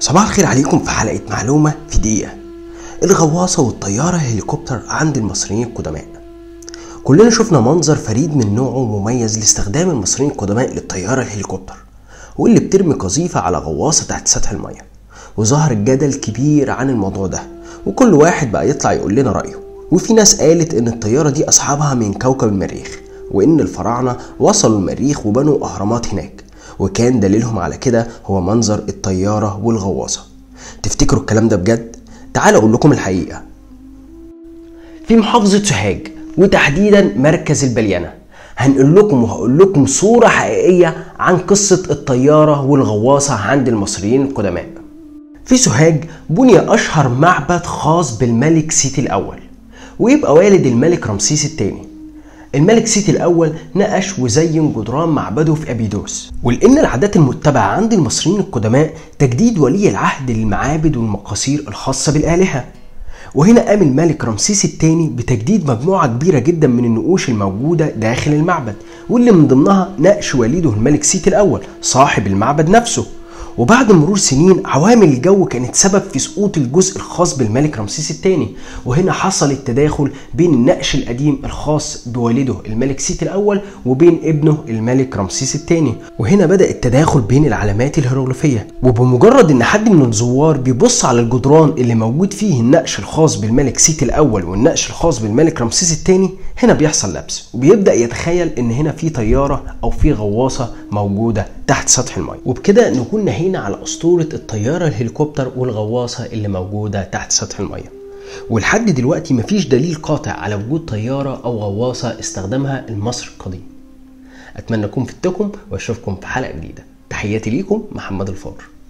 صباح الخير عليكم في حلقة معلومة في دقيقة الغواصة والطيارة هليكوبتر عند المصريين القدماء كلنا شفنا منظر فريد من نوعه مميز لاستخدام المصريين القدماء للطيارة الهليكوبتر واللي بترمي قذيفة على غواصة تحت سطح المية وظهر جدل كبير عن الموضوع ده وكل واحد بقى يطلع يقول لنا رأيه وفي ناس قالت ان الطيارة دي اصحابها من كوكب المريخ وان الفراعنة وصلوا المريخ وبنوا اهرامات هناك وكان دليلهم على كده هو منظر الطيارة والغواصة تفتكروا الكلام ده بجد؟ تعالوا اقول لكم الحقيقة في محافظة سوهاج وتحديدا مركز البليانة هنقول لكم وهقول لكم صورة حقيقية عن قصة الطيارة والغواصة عند المصريين القدماء في سوهاج بني أشهر معبد خاص بالملك سيتي الأول ويبقى والد الملك رمسيس الثاني الملك سيتي الأول نقش وزين جدران معبده في أبيدوس ولأن العادات المتبعة عند المصريين القدماء تجديد ولي العهد للمعابد والمقاصير الخاصة بالآلهة وهنا قام الملك رمسيس الثاني بتجديد مجموعة كبيرة جدا من النقوش الموجودة داخل المعبد واللي من ضمنها نقش والده الملك سيتي الأول صاحب المعبد نفسه وبعد مرور سنين عوامل الجو كانت سبب في سقوط الجزء الخاص بالملك رمسيس الثاني وهنا حصل التداخل بين النقش القديم الخاص بوالده الملك سيتي الاول وبين ابنه الملك رمسيس الثاني وهنا بدا التداخل بين العلامات الهيروغليفيه وبمجرد ان حد من الزوار بيبص على الجدران اللي موجود فيه النقش الخاص بالملك سيتي الاول والنقش الخاص بالملك رمسيس الثاني هنا بيحصل لبس وبيبدا يتخيل ان هنا في طياره او في غواصه موجوده تحت سطح الماء وبكده نكون نهينا على اسطوره الطياره الهليكوبتر والغواصه اللي موجوده تحت سطح الماء ولحد دلوقتي مفيش دليل قاطع على وجود طياره او غواصه استخدمها المصري القديم اتمنى اكون فدتكم واشوفكم في حلقه جديده تحياتي ليكم محمد الفار